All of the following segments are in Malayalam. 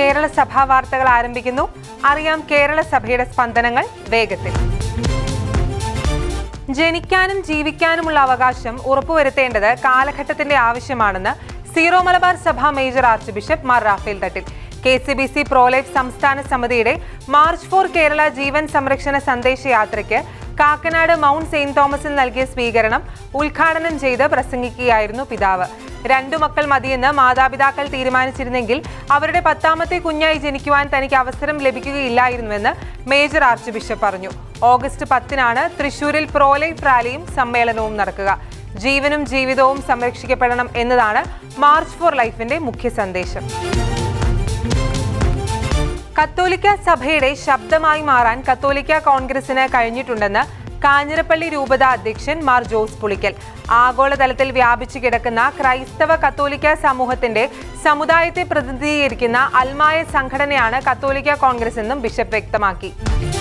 കേരള സഭാ വാർത്തകൾ ആരംഭിക്കുന്നു അറിയാം കേരള സഭയുടെ സ്പന്ദനങ്ങൾ വേഗത്തിൽ ജനിക്കാനും ജീവിക്കാനുമുള്ള അവകാശം ഉറപ്പുവരുത്തേണ്ടത് കാലഘട്ടത്തിന്റെ ആവശ്യമാണെന്ന് സീറോ മലബാർ സഭ major archbishop Mar Raphael Thattil K C B C pro life സംസ്ഥാന സമിതിയുടെ മാർച്ച് ഫോർ കേരള ജീവൻ സംരക്ഷണ സന്ദേശയാത്രയ്ക്ക് കാക്കനാട് മൗണ്ട് സെയിന്റ് തോമസിൽ നൽകിയ സ്വീകരണം ഉദ്ഘാടനം ചെയ്ത് പ്രസംഗിക്കുകയായിരുന്നു പിതാവ് രണ്ടു മക്കൾ മതിയെന്ന് മാതാപിതാക്കൾ തീരുമാനിച്ചിരുന്നെങ്കിൽ അവരുടെ പത്താമത്തെ കുഞ്ഞായി ജനിക്കുവാൻ തനിക്ക് അവസരം ലഭിക്കുകയില്ലായിരുന്നുവെന്ന് മേജർ ആർച്ച് ബിഷപ്പ് പറഞ്ഞു ഓഗസ്റ്റ് പത്തിനാണ് തൃശൂരിൽ പ്രോലൈഫ് റാലിയും സമ്മേളനവും നടക്കുക ജീവനും ജീവിതവും സംരക്ഷിക്കപ്പെടണം എന്നതാണ് മാർച്ച് ഫോർ ലൈഫിന്റെ മുഖ്യ സന്ദേശം കത്തോലിക്ക സഭയുടെ ശബ്ദമായി മാറാൻ കത്തോലിക്ക കോൺഗ്രസിന് കഴിഞ്ഞിട്ടുണ്ടെന്ന് കാഞ്ഞിരപ്പള്ളി രൂപത അധ്യക്ഷൻ മാർ ജോസ് പുളിക്കൽ ആഗോളതലത്തിൽ വ്യാപിച്ചു കിടക്കുന്ന ക്രൈസ്തവ കത്തോലിക്ക സമൂഹത്തിന്റെ സമുദായത്തെ പ്രതിനിധീകരിക്കുന്ന അൽമായ സംഘടനയാണ് കത്തോലിക്ക കോൺഗ്രസ് എന്നും ബിഷപ്പ് വ്യക്തമാക്കി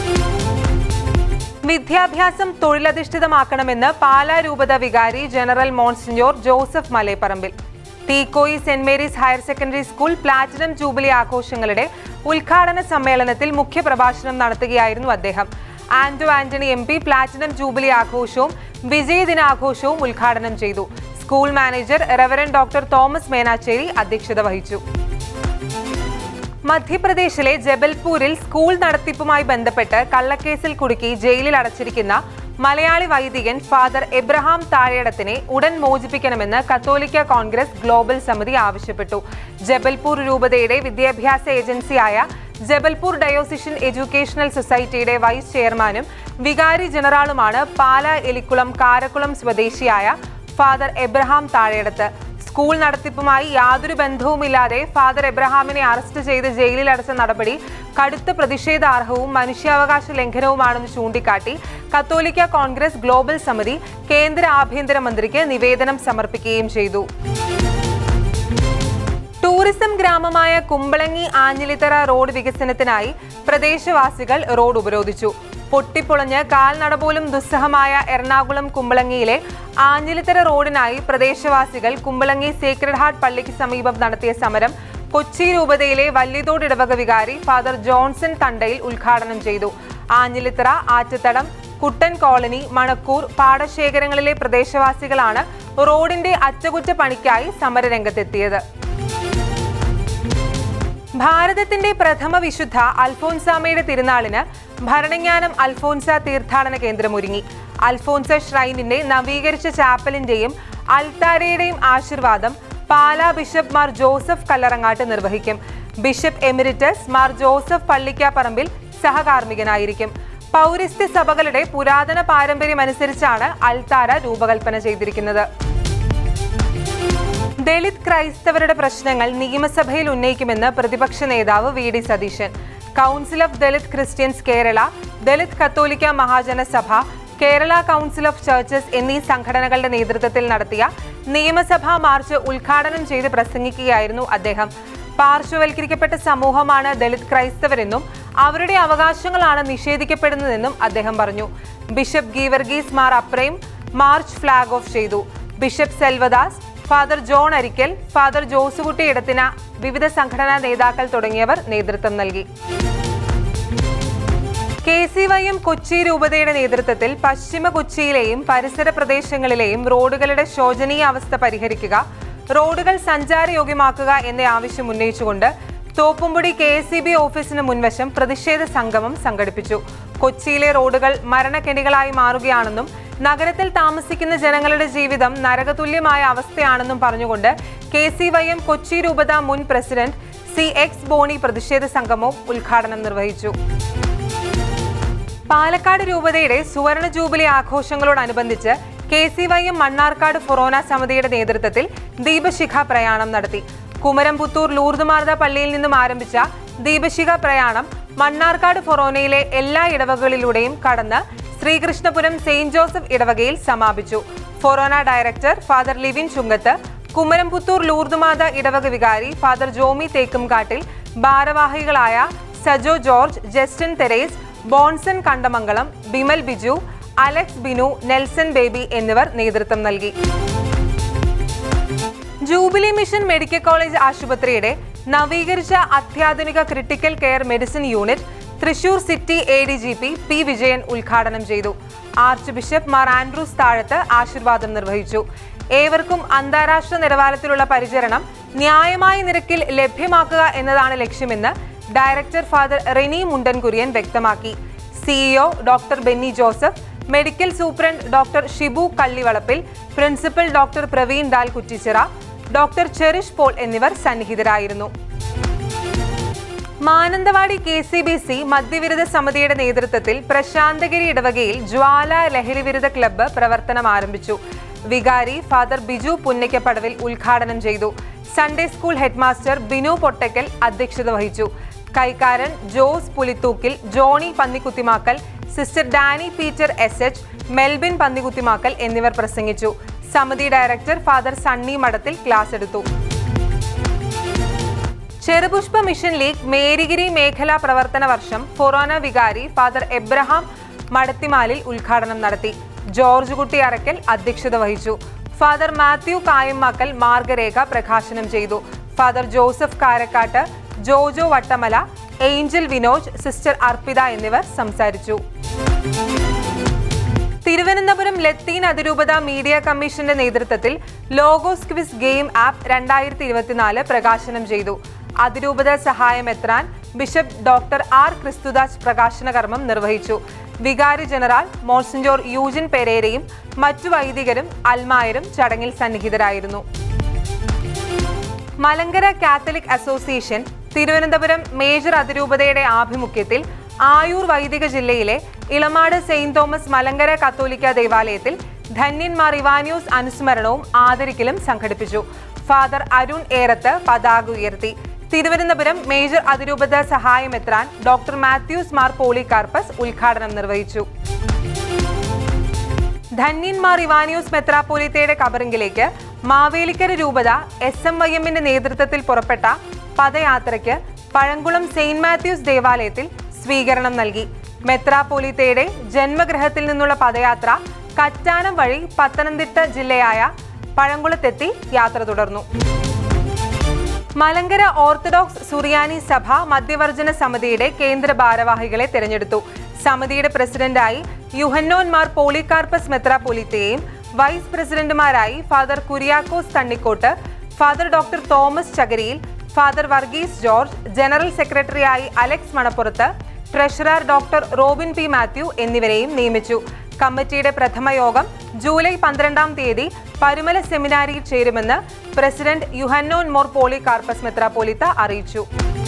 വിദ്യാഭ്യാസം തൊഴിലധിഷ്ഠിതമാക്കണമെന്ന് പാലാ രൂപത വികാരി general monsignor Joseph Malepparambil Theekoy saint Mary's higher secondary school platinum jubilee ആഘോഷങ്ങളുടെ ഉദ്ഘാടന സമ്മേളനത്തിൽ മുഖ്യപ്രഭാഷണം നടത്തുകയായിരുന്നു അദ്ദേഹം Anto Antony M P platinum jubilee ആഘോഷവും വിജയദിനാഘോഷവും ഉദ്ഘാടനം ചെയ്തു school manager reverend doctor Thomas Menachery അധ്യക്ഷത വഹിച്ചു മധ്യപ്രദേശിലെ ജബൽപൂരിൽ സ്കൂൾ നടത്തിപ്പുമായി ബന്ധപ്പെട്ട് കള്ളക്കേസിൽ കുടുക്കി ജയിലിൽ അടച്ചിരിക്കുന്ന മലയാളി വൈദികൻ ഫാദർ എബ്രഹാം താഴേടത്തിനെ ഉടൻ മോചിപ്പിക്കണമെന്ന് കത്തോലിക്ക കോൺഗ്രസ് ഗ്ലോബൽ സമിതി ആവശ്യപ്പെട്ടു ജബൽപൂർ രൂപതയുടെ വിദ്യാഭ്യാസ ഏജൻസിയായ ജബൽപൂർ ഡയോസിഷൻ എഡ്യൂക്കേഷണൽ സൊസൈറ്റിയുടെ വൈസ് ചെയർമാനും വികാരി ജനറാളുമാണ് പാല എലിക്കുളം കാരക്കുളം സ്വദേശിയായ ഫാദർ എബ്രഹാം താഴേടത്ത് സ്കൂൾ നടത്തിപ്പുമായി യാതൊരു ബന്ധവുമില്ലാതെ ഫാദർ എബ്രഹാമിനെ അറസ്റ്റ് ചെയ്ത് ജയിലിൽ അടച്ച നടപടി കടുത്ത പ്രതിഷേധാർഹവും മനുഷ്യാവകാശ ലംഘനവുമാണെന്ന് ചൂണ്ടിക്കാട്ടി കത്തോലിക്ക കോൺഗ്രസ് ഗ്ലോബൽ സമിതി കേന്ദ്ര ആഭ്യന്തരമന്ത്രിക്ക് നിവേദനം സമർപ്പിക്കുകയും ചെയ്തു ടൂറിസം ഗ്രാമമായ കുമ്പളങ്ങി ആഞ്ഞിലിത്തറ റോഡ് വികസനത്തിനായി പ്രദേശവാസികൾ റോഡ് ഉപരോധിച്ചു പൊട്ടിപ്പൊളഞ്ഞ് കാൽനട പോലും ദുസ്സഹമായ എറണാകുളം കുമ്പളങ്ങിയിലെ ആഞ്ഞിലിത്തറ റോഡിനായി പ്രദേശവാസികൾ കുമ്പളങ്ങി സേക്രഡ് ഹാർട്ട് പള്ളിക്ക് സമീപം നടത്തിയ സമരം കൊച്ചി രൂപതയിലെ വല്ലിതോട് ഇടവക വികാരി ഫാദർ ജോൺസൺ തണ്ടയിൽ ഉദ്ഘാടനം ചെയ്തു ആഞ്ഞിലിത്തറ ആറ്റുതടം കുട്ടൻ കോളനി മണക്കൂർ പാടശേഖരങ്ങളിലെ പ്രദേശവാസികളാണ് റോഡിന്റെ അറ്റകുറ്റപ്പണിക്കായി സമരരംഗത്തെത്തിയത് ഭാരതത്തിന്റെ പ്രഥമ വിശുദ്ധ അൽഫോൻസാമയുടെ തിരുനാളിന് ഭരണജ്ഞാനം അൽഫോൻസ തീർത്ഥാടന കേന്ദ്രം ഒരുങ്ങി അൽഫോൻസ ഷ്രൈനിന്റെ നവീകരിച്ച ചാപ്പലിന്റെയും അൽത്താരയുടെയും ആശീർവാദം പാലാ ബിഷപ്പ് മാർ ജോസഫ് കല്ലറങ്ങാട്ട് നിർവഹിക്കും bishop emeritus Mar Joseph Pallikkaparambil സഹകാർമ്മികനായിരിക്കും പൗരസ്ത്യ സഭകളുടെ പുരാതന പാരമ്പര്യമനുസരിച്ചാണ് അൽത്താര രൂപകൽപ്പന ചെയ്തിരിക്കുന്നത് ദളിത് ക്രൈസ്തവരുടെ പ്രശ്നങ്ങൾ നിയമസഭയിൽ ഉന്നയിക്കുമെന്ന് പ്രതിപക്ഷ നേതാവ് V D Satheesan council of Dalit Christians Kerala Dalit കത്തോലിക്ക മഹാജന സഭ കേരള കൗൺസിൽ ഓഫ് ചർച്ചസ് എന്നീ സംഘടനകളുടെ നേതൃത്വത്തിൽ നടത്തിയ നിയമസഭാ മാർച്ച് ഉദ്ഘാടനം ചെയ്ത് പ്രസംഗിക്കുകയായിരുന്നു അദ്ദേഹം പാർശ്വവൽക്കരിക്കപ്പെട്ട സമൂഹമാണ് ദളിത് ക്രൈസ്തവരെന്നും അവരുടെ അവകാശങ്ങളാണ് നിഷേധിക്കപ്പെടുന്നതെന്നും അദ്ദേഹം പറഞ്ഞു bishop Geevarghese Mar Aprem march flag off ചെയ്തു bishop Selvadas father John Arikkal father Josekutty ഇടത്തിന വിവിധ സംഘടനാ നേതാക്കൾ തുടങ്ങിയവർ നേതൃത്വം നൽകി K C Y M Kochi രൂപതയുടെ നേതൃത്വത്തിൽ പശ്ചിമ കൊച്ചിയിലെയും പരിസര പ്രദേശങ്ങളിലെയും റോഡുകളുടെ ശോചനീയ അവസ്ഥ പരിഹരിക്കുക റോഡുകൾ സഞ്ചാരയോഗ്യമാക്കുക എന്ന ആവശ്യം ഉന്നയിച്ചുകൊണ്ട് Thoppumpady K S E B ഓഫീസിന് മുൻവശം പ്രതിഷേധ സംഗമം സംഘടിപ്പിച്ചു കൊച്ചിയിലെ റോഡുകൾ മരണക്കെണികളായി മാറുകയാണെന്നും നഗരത്തിൽ താമസിക്കുന്ന ജനങ്ങളുടെ ജീവിതം നരകതുല്യമായ അവസ്ഥയാണെന്നും പറഞ്ഞുകൊണ്ട് K C Y M Kochi രൂപത മുൻ പ്രസിഡന്റ് സി എക്സ് ബോണി പ്രതിഷേധ സംഗമവും ഉദ്ഘാടനം നിർവഹിച്ചു പാലക്കാട് രൂപതയുടെ സുവർണ ജൂബിലി ആഘോഷങ്ങളോടനുബന്ധിച്ച് K C Y M Mannarkkad forane സമിതിയുടെ നേതൃത്വത്തിൽ ദീപശിഖ പ്രയാണം നടത്തി കുമരംപുത്തൂർ ലൂർദുമാർദ പള്ളിയിൽ നിന്നും ആരംഭിച്ച ദീപശിഖ പ്രയാണം മണ്ണാർക്കാട് ഫൊറോനയിലെ എല്ലാ ഇടവകളിലൂടെയും കടന്ന് ശ്രീകൃഷ്ണപുരം സെയിന്റ് ജോസഫ് ഇടവകയിൽ സമാപിച്ചു ഫൊറോന ഡയറക്ടർ ഫാദർ ലിവിൻ ചുങ്കത്ത് കുമരംപുത്തൂർ ലൂർദുമാത ഇടവക വികാരി ഫാദർ ജോമി തേക്കുംകാട്ടിൽ ഭാരവാഹികളായ Sajo George Justin Therese Bonson Kandamangalam Bimal Biju Alex Binu Nelson Baby എന്നിവർ നേതൃത്വം നൽകി ജൂബിലി മിഷൻ മെഡിക്കൽ കോളേജ് ആശുപത്രിയുടെ നവീകരിച്ച അത്യാധുനിക critical care medicine unit Thrissur city A D G P P Vijayan ഉദ്ഘാടനം ചെയ്തു ആർച്ച് ബിഷപ്പ് മാർ ആൻഡ്രൂസ് താഴത്ത് ആശീർവാദം നിർവഹിച്ചു ഏവർക്കും അന്താരാഷ്ട്ര നിലവാരത്തിലുള്ള പരിചരണം ന്യായമായ നിരക്കിൽ ലഭ്യമാക്കുക എന്നതാണ് ലക്ഷ്യമെന്ന് ഡയറക്ടർ ഫാദർ റെനി മുണ്ടൻകുര്യൻ വ്യക്തമാക്കി CEO doctor Benny Joseph medical superintendent doctor Shibu Kallivalappil principal doctor Praveen Dal Kuttichira doctor Cherish Paul എന്നിവർ സന്നിഹിതരായിരുന്നു Mananthavady K C B C മദ്യവിരുദ്ധ സമിതിയുടെ നേതൃത്വത്തിൽ പ്രശാന്തഗിരി ഇടവകയിൽ ജ്വാല ലഹരി വിരുദ്ധ ക്ലബ്ബ് പ്രവർത്തനം ആരംഭിച്ചു വികാരി ഫാദർ ബിജു പുന്നയ്ക്കപ്പടവിൽ ഉദ്ഘാടനം ചെയ്തു Sunday school headmaster Binu Pottakkal അധ്യക്ഷത വഹിച്ചു കൈക്കാരൻ Jose Pulithookil Johny Pannikuthimakkal sister Dani Peter S H Melbin Pannikuthimakkal എന്നിവർ പ്രസംഗിച്ചു സമിതി ഡയറക്ടർ ഫാദർ സണ്ണി മഠത്തിൽ ക്ലാസ് എടുത്തു ചെറുപുഷ്പ മിഷൻ ലീഗ് മേരിഗിരി മേഖലാ പ്രവർത്തന വർഷം ഫൊറോന വികാരി ഫാദർ എബ്രഹാം മടത്തിമാലിൽ ഉദ്ഘാടനം നടത്തി ജോർജ് കുട്ടി അറക്കൽ അധ്യക്ഷത വഹിച്ചു ഫാദർ മാത്യു കായമ്മാക്കൽ മാർഗരേഖ പ്രകാശനം ചെയ്തു father Joseph Karakkatt Jojo Vattamala Angel Vinoj sister Arpitha എന്നിവർ സംസാരിച്ചു തിരുവനന്തപുരം ലത്തീൻ അതിരൂപത മീഡിയ കമ്മീഷന്റെ നേതൃത്വത്തിൽ ലോഗോസ് ക്വിസ് ഗെയിം ആപ്പ് രണ്ടായിരത്തി ഇരുപത്തിനാല് പ്രകാശനം ചെയ്തു അതിരൂപത സഹായം എത്രാൻ ബിഷപ്പ് ഡോക്ടർ ആർ ക്രിസ്തുദാസ് പ്രകാശന കർമ്മം നിർവഹിച്ചു വികാരി ജനറൽ മോൺസിഞ്ചോർ യൂജിൻ പെരേരയും മറ്റു വൈദികരും അൽമായരും ചടങ്ങിൽ സന്നിഹിതരായിരുന്നു Malankara Catholic association Thiruvananthapuram major അതിരൂപതയുടെ ആഭിമുഖ്യത്തിൽ ആയൂർ വൈദിക ജില്ലയിലെ ഇളമാട് സെയിന്റ് തോമസ് മലങ്കര കത്തോലിക്ക ദേവാലയത്തിൽ ധന്യന്മാർ ഇവാനിയോസ് അനുസ്മരണവും ആദരിക്കലും സംഘടിപ്പിച്ചു ഫാദർ അരുൺ ഏറത്ത് പതാക ഉയർത്തി തിരുവനന്തപുരം മേജർ അതിരൂപത സഹായമെത്രാൻ ഡോക്ടർ മാത്യൂസ് മാർ പോളികാർപ്പസ് ഉദ്ഘാടനം നിർവഹിച്ചു ധന്യന്മാർ ഇവാനിയോസ് മെത്രാപ്പോലിത്തയുടെ കബറിങ്കിലേക്ക് മാവേലിക്കര രൂപത എസ് എം വൈ എമ്മിന്റെ നേതൃത്വത്തിൽ പുറപ്പെട്ട പദയാത്രയ്ക്ക് പഴങ്കുളം സെയിന്റ് മാത്യൂസ് ദേവാലയത്തിൽ സ്വീകരണം നൽകി മെത്രാപ്പോലിത്തയുടെ ജന്മഗൃഹത്തിൽ നിന്നുള്ള പദയാത്ര കറ്റാനം വഴി പത്തനംതിട്ട ജില്ലയായ പഴങ്കുളത്തെത്തി യാത്ര തുടർന്നു മലങ്കര ഓർത്തഡോക്സ് സുറിയാനി സഭ മധ്യവർജന സമിതിയുടെ കേന്ദ്ര ഭാരവാഹികളെ തെരഞ്ഞെടുത്തു സമിതിയുടെ പ്രസിഡന്റായി യുഹന്നോൻ മാർ പോളികാർപ്പസ് മെത്രാപ്പൊലിത്തയെയും വൈസ് പ്രസിഡന്റുമാരായി father Kuriakose Thannikot father doctor Thomas Chakariyil father Varghese George general സെക്രട്ടറിയായി Alex Manappurath treasurer doctor Robin P Mathew എന്നിവരെയും നിയമിച്ചു കമ്മിറ്റിയുടെ പ്രഥമ യോഗം ജൂലൈ പന്ത്രണ്ടാം തീയതി പരുമല സെമിനാരിയിൽ ചേരുമെന്ന് പ്രസിഡന്റ് യുഹന്നോൻ മോർ പോളികാർപ്പസ് മെത്രാപ്പോലിത്ത അറിയിച്ചു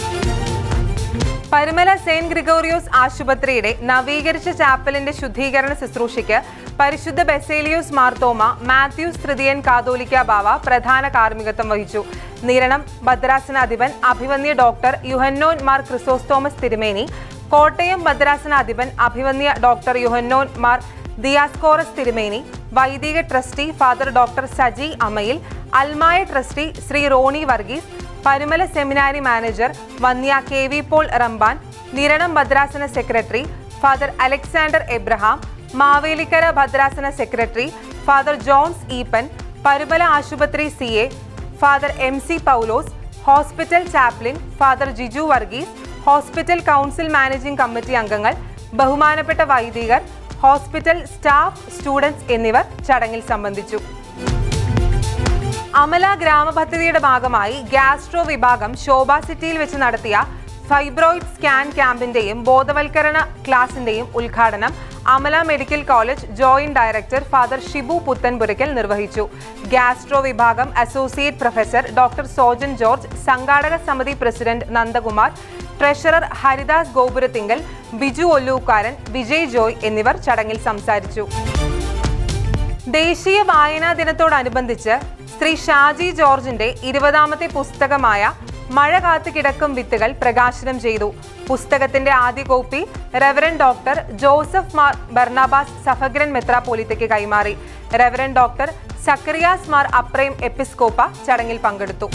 പരുമല സെയിന്റ് ഗ്രിഗോറിയോസ് ആശുപത്രിയുടെ നവീകരിച്ച ചാപ്പലിന്റെ ശുദ്ധീകരണ ശുശ്രൂഷയ്ക്ക് പരിശുദ്ധ ബെസേലിയോസ് മാർത്തോമ മാത്യൂസ് തൃതീയൻ കാതോലിക്ക ബാവ പ്രധാന കാർമ്മികത്വം വഹിച്ചു നിരണം ഭദ്രാസനാധിപൻ അഭിവന്യ ഡോക്ടർ യുഹന്നോൻ മാർ ക്രിസോസ്റ്റോമസ് തിരുമേനി കോട്ടയം ഭദ്രാസനാധിപൻ അഭിവന്യ ഡോക്ടർ യുഹന്നോൻ മാർ ദിയാസ്കോറസ് തിരുമേനി വൈദിക trustee father doctor Saji Amayil അൽമായ trustee Shri Rony Varghese Parumala seminary manager വന്യ K V Paul Ramban Niranam ഭദ്രാസന secretary father Alexander Abraham Mavelikkara ഭദ്രാസന secretary father Johns Eapen Parumala ആശുപത്രി C A father M C Paulose hospital chaplain father Jiju Varghese hospital council managing committee അംഗങ്ങൾ ബഹുമാനപ്പെട്ട വൈദികർ ഹോസ്പിറ്റൽ സ്റ്റാഫ് സ്റ്റുഡൻസ് എന്നിവർ ചടങ്ങിൽ സംബന്ധിച്ചു അമല ഗ്രാമപദ്ധതിയുടെ ഭാഗമായി ഗ്യാസ്ട്രോ വിഭാഗം ശോഭ സിറ്റിയിൽ വെച്ച് നടത്തിയ ഫൈബ്രോയിഡ് സ്കാൻ ക്യാമ്പിന്റെയും ബോധവൽക്കരണ ക്ലാസിന്റെയും ഉദ്ഘാടനം Amala medical college joint director father Shibu Puthenpurakkal നിർവഹിച്ചു ഗ്യാസ്ട്രോ വിഭാഗം associate professor doctor Sojan George സംഘാടക സമിതി president Nandakumar treasurer Haridas Gopurathinkal Biju Ollukkaran Vijay Joy എന്നിവർ ചടങ്ങിൽ സംസാരിച്ചു ദേശീയ വായനാ ദിനത്തോടനുബന്ധിച്ച് ശ്രീ ഷാജി ജോർജിന്റെ ഇരുപതാമത്തെ പുസ്തകമായ മഴ കാത്തു കിടക്കും വിത്തുകൾ പ്രകാശനം ചെയ്തു പുസ്തകത്തിന്റെ ആദ്യ copy reverend doctor Joseph Mar Barnabas suffragan മെത്രാപോലിത്തയ്ക്ക് കൈമാറി റെവറൻ ഡോക്ടർ സക്കറിയാസ് മാർ അപ്രേം എപ്പിസ്കോപ്പ ചടങ്ങിൽ പങ്കെടുത്തു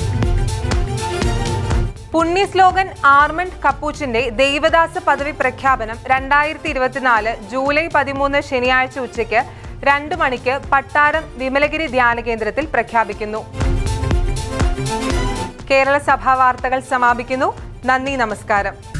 പുണ്യശ്ലോകൻ ആർമണ്ട് കപ്പൂച്ചിന്റെ ദൈവദാസ പദവി പ്രഖ്യാപനം രണ്ടായിരത്തി ഇരുപത്തിനാല് ജൂലൈ പതിമൂന്ന് ശനിയാഴ്ച ഉച്ചയ്ക്ക് രണ്ട് മണിക്ക് പട്ടാരം വിമലഗിരി ധ്യാന കേന്ദ്രത്തിൽ പ്രഖ്യാപിക്കുന്നു കേരള സഭാ വാർത്തകൾ സമാപിക്കുന്നു നന്ദി നമസ്കാരം